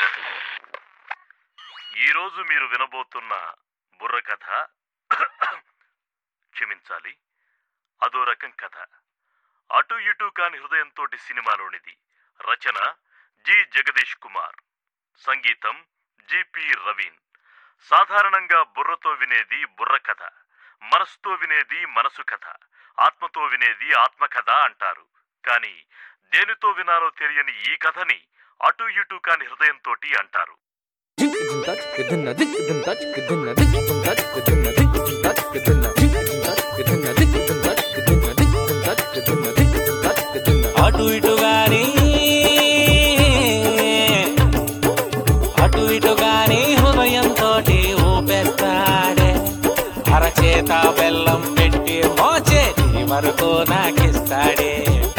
ఈరోజు మీరు వినబోతున్న బుర్ర కథ క్షమించాలి అదో రకం కథ అటు ఇటు కాని హృదయంతోటి సినిమాలోనిది రచన జి జగదీష్ కుమార్ సంగీతం జిపి రవీన్ సాధారణంగా బుర్రతో వినేది బుర్ర కథ మనసుతో వినేది మనసు కథ ఆత్మతో వినేది ఆత్మకథ అంటారు కానీ దేనితో వినాలో తెలియని ఈ కథని అటు ఇటు కాని హృదయంతోటి అంటారు అటు ఇటు గాని అటు ఇటు గాని హృదయంతో ఊపెత్తాడే అరచేత బెల్లం పెట్టి మోచేతి వరకు నాకిస్తాడే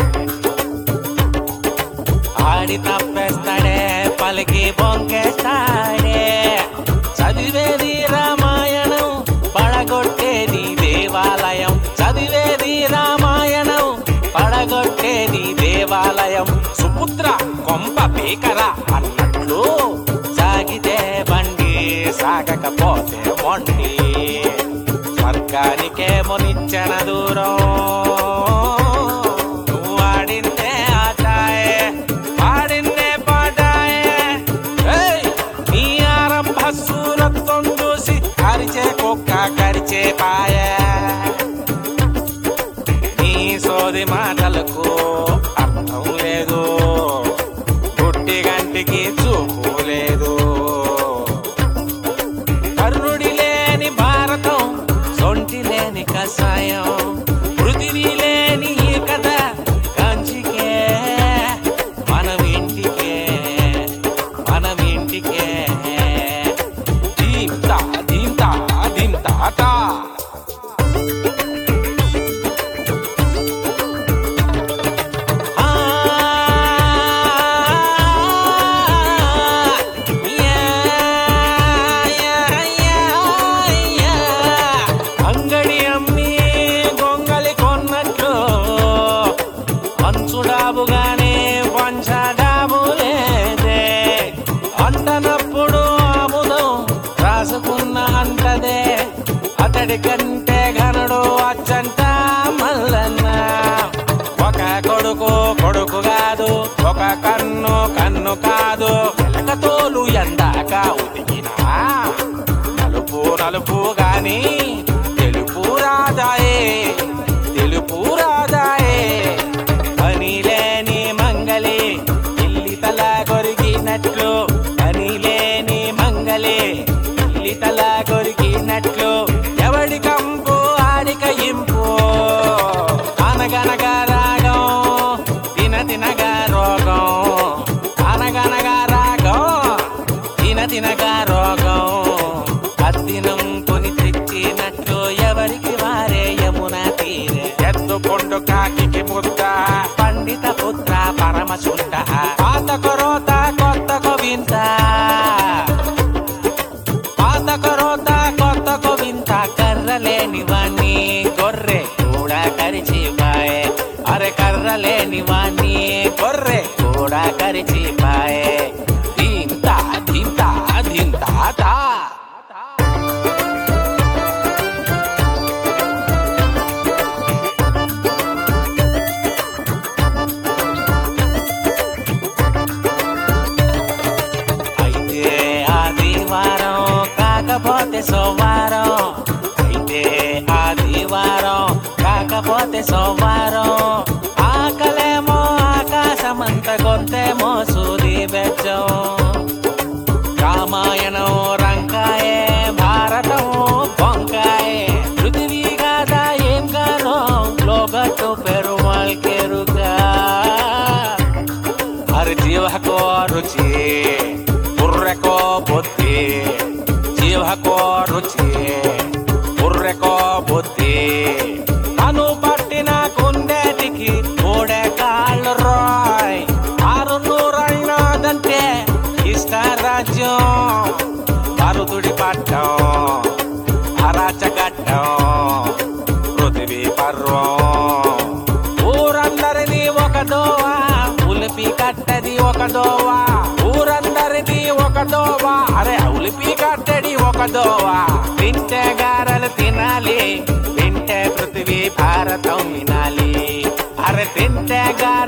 ఆడి తప్పేస్తాడే పలికి బొంకేస్తాడే చదివేది రామాయణం పడగొట్టేది దేవాలయం చదివేది రామాయణం పడగొట్టేది దేవాలయం సుపుత్ర కొంప పీకర అన్నట్లు సాగితే బండి సాగకపోతే మొండి స్వర్గానికేమో నిచ్చెన దూరం నువ్వు ఆడిందే ఆటాయే ఆడిందే పాటాయే ఏయ్! నీ ఆరంభ సూరత్వం చూసి కరిచే కుక్క కరిచే పాయే నీ సోది మాటలకు అర్థం లేదు గుట్టి గంటికి చూపు లేదు కర్ణుడి లేని భారతం సొంటి లేని కషాయం పృథివీ లేని ఈ కథ కంచికే మనం ఇంటికే మనం ఇంటికే దీంతా దీంతా దీంతా తా. అంగడి అమ్మి గొంగలి కొన్నట్లు అంచుడాబుగానే పంచడాబు లేదే అంటనప్పుడు ఆముదం రాసుకున్న అంటదే అతడి కంటే ఘనుడు అచ్చంట మల్లన్న ఒక కొడుకు కొడుకు కాదు ఒక కన్ను కన్ను కాదు ఎలక తోలు ఎందాక ఉతికినా నలుపు నలుపు గాని తెలుపు రాదాయే తెలుపు రాదాయే పని లేని మంగళి ఇల్లి తల కొరిగినట్లు పని లేని మంగళి ఇల్లి తల కొరిగినట్లు ఎవడి కంపు ఆడిక ఇంపు అనగనగా రాగం తిన తినగా రోగం అనగనగా రాగం తిన తినగా రోగం అద్దినం కొని తెచ్చినట్లు ఎవరికి వారే యమున తీరే ఎత్తుకొండు కాకి ముద్ద పండిత పుత్ర పరమశుండ పాత కొరోత కొత్త కొవింత పాత కొరోత కొత్త కొవింత కర్రలేని వాణ్ణి గొర్రె కూడా కరిచిపాయే అరే కర్రలేని వాణ్ణి గొర్రె కూడా కరిచిపాయే దీంత దీంత దీంత తా అయితే ఆదివారం కాకపోతే సోమవారం అయితే ఆదివారం కాకపోతే సోమవారం ఆకలేమో ఆకాశమంత గొంతేమో సూది బెచ్చం రామాయణం రంకాయే భారతం బొంకాయే పృథివీ కాదా ఏం కానో లోగట్టు పెరుమాళ్ కెరుగా హరి జీవకో రుచి బుర్రెకో బుద్ధి జీవకో రుచి బుర్రెకో బుద్ధి అను పట్టిన కుందేటికి మూడే కాళ్ళు రాయ్ ఆరు నూరైనాదంటే ఇష్ట రాజ్యం మరుదుడి పట్టం అరాచకట్టం పృథివీ పర్వం ఊరందరిది ఒక దోవ ఉలిపి కట్టది ఒక దోవ ఊరందరిది దోవ అరే ఉలిపి కట్టడి ఒక దోవ తింటే గారెలు తినాలి తింటే పృథివీ భారతం వినాలి అరే తింటే గారెలు